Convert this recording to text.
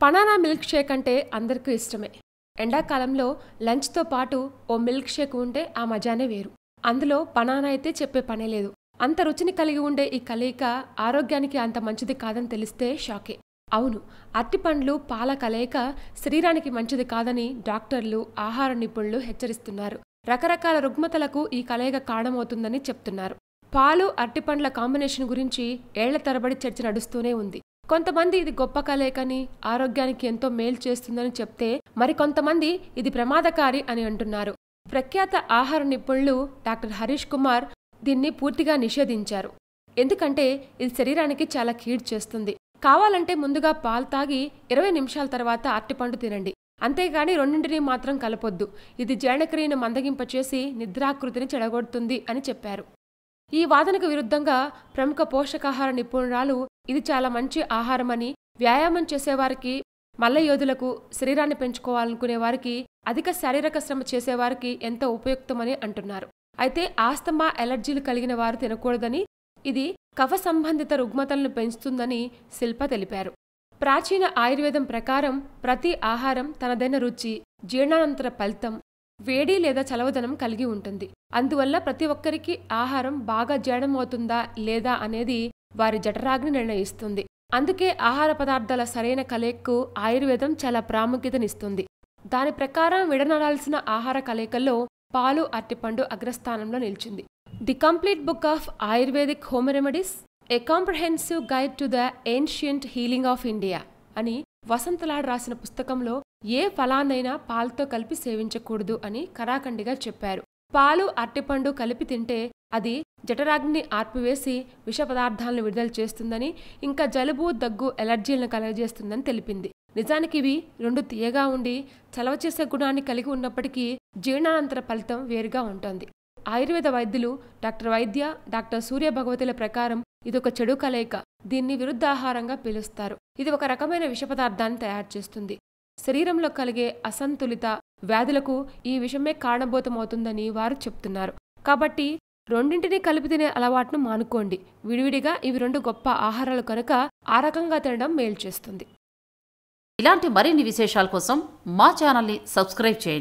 banana milk shake అంటే అందరికీ ఇష్టమే ఎండాకాలంలో లంచ్తో పాటు ఓ మిల్క్ షేక్ ఉంటే ఆ మజానే వేరు అందులో బనానా అయితే చెప్పే పనే లేదు అంత రుచిని కలిగి ఉండే ఈ కలయిక ఆరోగ్యానికి అంత మంచిది కాదని తెలిస్తే షాకే అవును అరటిపండ్లు పాల కలయిక శరీరానికి మంచిది కాదని డాక్టర్లు ఆహార నిపుణులు హెచ్చరిస్తున్నారు రకరకాల రుగ్మతలకు ఈ కలయిక కారణమవుతుందని చెప్తున్నారు పాలు అరటిపండ్ల కాంబినేషన్ గురించి ఏళ్ల తరబడి చర్చ నడుస్తూనే ఉంది కొంతమంది ఇది గొప్ప కలయికని ఆరోగ్యానికి ఎంతో మేలు చేస్తుందని చెప్తే మరికొంతమంది ఇది ప్రమాదకారి అని అంటున్నారు ప్రఖ్యాత ఆహార నిపుణులు డాక్టర్ హరీష్ కుమార్ దీన్ని పూర్తిగా నిషేధించారు ఎందుకంటే ఇది శరీరానికి చాలా కీడు చేస్తుంది కావాలంటే ముందుగా పాలు తాగి ఇరవై నిమిషాల తర్వాత అరటిపండు తినండి అంతేగాని రెండింటినీ మాత్రం కలపొద్దు ఇది జీర్ణక్రియను మందగింపచేసి నిద్రాకృతిని చెడగొడుతుంది అని చెప్పారు ఈ వాదనకు విరుద్ధంగా ప్రముఖ పోషకాహార నిపుణురాలు ఇది చాలా మంచి ఆహారమని వ్యాయామం చేసేవారికి మల్లయోధులకు శరీరాన్ని పెంచుకోవాలనుకునే వారికి అధిక శారీరక శ్రమ చేసేవారికి ఎంతో ఉపయుక్తమని అంటున్నారు అయితే ఆస్తమా ఎలర్జీలు కలిగిన వారు తినకూడదని ఇది కఫ సంబంధిత రుగ్మతలను పెంచుతుందని శిల్ప తెలిపారు ప్రాచీన ఆయుర్వేదం ప్రకారం ప్రతి ఆహారం తనదైన రుచి జీర్ణానంతర ఫలితం వేడి లేదా చలవదనం కలిగి ఉంటుంది అందువల్ల ప్రతి ఒక్కరికి ఆహారం బాగా జీర్ణమవుతుందా లేదా అనేది వారి జఠరాగ్ని నిర్ణయిస్తుంది అందుకే ఆహార పదార్థాల సరైన కలయికకు ఆయుర్వేదం చాలా ప్రాముఖ్యతనిస్తుంది దాని ప్రకారం విడనాడాల్సిన ఆహార కలయికల్లో పాలు అరటిపండు అగ్రస్థానంలో నిలిచింది the complete book of ayurvedic home remedies a comprehensive guide to the ancient healing of India అని వసంతలాడ్ రాసిన పుస్తకంలో ఏ ఫలాన్నైనా పాలతో కలిపి సేవించకూడదు అని కరాఖండిగా చెప్పారు పాలు అరటిపండు కలిపి తింటే అది జఠరాగ్ని ఆర్పివేసి విష పదార్థాలను విడుదల చేస్తుందని ఇంకా జలుబు దగ్గు ఎలర్జీలను కలగజేస్తుందని తెలిపింది నిజానికి ఇవి రెండు తీయగా ఉండి చలవ చేసే గుణాన్ని కలిగి ఉన్నప్పటికీ జీర్ణానంతర ఫలితం వేరుగా ఉంటుంది ఆయుర్వేద వైద్యులు డాక్టర్ వైద్య డాక్టర్ సూర్య భగవతుల ప్రకారం ఇదొక చెడు కలయిక దీన్ని విరుద్ధాహారంగా పిలుస్తారు ఇది ఒక రకమైన విష పదార్థాన్ని తయారు చేస్తుంది శరీరంలో కలిగే అసంతులిత వ్యాధులకు ఈ విషమే కారణభూతమవుతుందని వారు చెప్తున్నారు కాబట్టి రెండింటినీ కలిపి తినే అలవాటును మానుకోండి విడివిడిగా ఇవి రెండు గొప్ప ఆహారాలు కనుక ఆ రకంగా తినడం మేలు చేస్తుంది ఇలాంటి మరిన్ని విశేషాల కోసం మా ఛానల్ని సబ్స్క్రైబ్ చేయండి